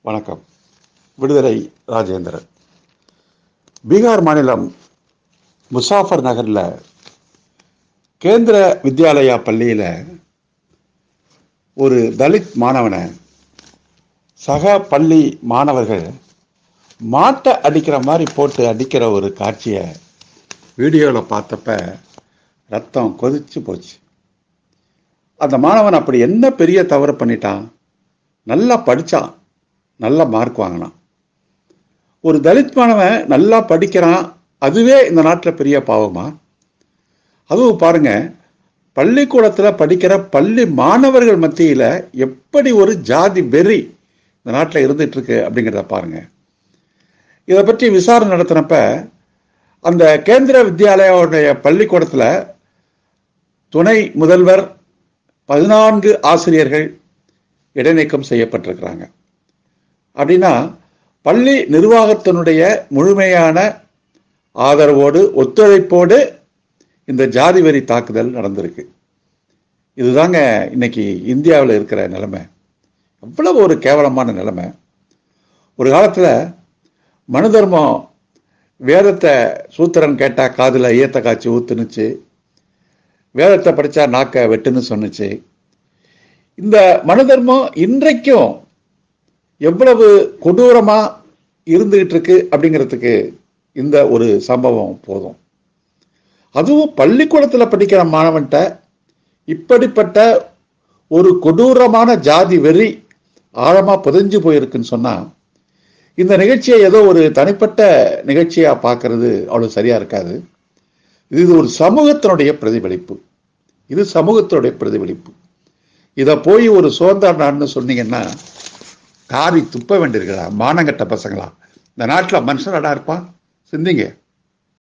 வணக்கம் விடுதலை ராஜேந்திரன் பீகார் மாநிலம் முசாஃபர் நகரில் கேந்திர வித்யாலயா பள்ளியில் ஒரு தலித் மாணவனை சக பள்ளி மாணவர்கள் மாட்டை அடிக்கிற மாதிரி போட்டு அடிக்கிற ஒரு காட்சியை வீடியோவில் பார்த்தப்ப ரத்தம் கொதிச்சு போச்சு அந்த மாணவன் அப்படி என்ன பெரிய தவறு பண்ணிட்டான் நல்லா படித்தான் நல்ல மார்க் வாங்கினான் ஒரு தலித் மாணவன் நல்லா படிக்கிறான் அதுவே இந்த நாட்டில் பெரிய பாவமா அதுவும் பாருங்க பள்ளிக்கூடத்தில் படிக்கிற பள்ளி மாணவர்கள் மத்தியில் எப்படி ஒரு ஜாதி வெறி இந்த நாட்டில் இருந்துட்டு இருக்கு அப்படிங்கிறத பாருங்க இதை பற்றி விசாரணை நடத்தினப்ப அந்த கேந்திர வித்யாலயாவுடைய பள்ளிக்கூடத்தில் துணை முதல்வர் பதினான்கு ஆசிரியர்கள் இடைநீக்கம் செய்யப்பட்டிருக்கிறாங்க அப்படின்னா பள்ளி நிர்வாகத்தினுடைய முழுமையான ஆதரவோடு ஒத்துழைப்போடு இந்த ஜாதி வெறி தாக்குதல் நடந்திருக்கு இதுதாங்க இன்னைக்கு இந்தியாவில் இருக்கிற நிலைமை அவ்வளவு ஒரு கேவலமான நிலைமை ஒரு காலத்தில் மனு தர்மம் வேதத்தை சூத்திரன் கேட்டால் காதில் ஈயத்த காய்ச்சி ஊத்துனுச்சு வேதத்தை படித்தா நாக்க வெட்டுன்னு சொன்னுச்சு இந்த மனு தர்மம் இன்றைக்கும் எவ்வளவு கொடூரமாக இருந்துகிட்டு இருக்கு அப்படிங்கிறதுக்கு இந்த ஒரு சம்பவம் போதும் அதுவும் பள்ளிக்கூடத்தில் படிக்கிற மாணவன்கிட்ட இப்படிப்பட்ட ஒரு கொடூரமான ஜாதி வெறி ஆழமாக புதைஞ்சு போயிருக்குன்னு சொன்னால் இந்த நிகழ்ச்சியை ஏதோ ஒரு தனிப்பட்ட நிகழ்ச்சியாக பார்க்கறது அவ்வளோ சரியாக இருக்காது இது ஒரு சமூகத்தினுடைய பிரதிபலிப்பு இது சமூகத்தினுடைய பிரதிபலிப்பு இதை போய் ஒரு சோர்ந்தாடான்னு சொன்னீங்கன்னா காரி துப்ப வேண்டியிருக்கிறா மானங்கட்ட பசங்களா இந்த நாட்டில் மனுஷனடா இருப்பான் சிந்திங்க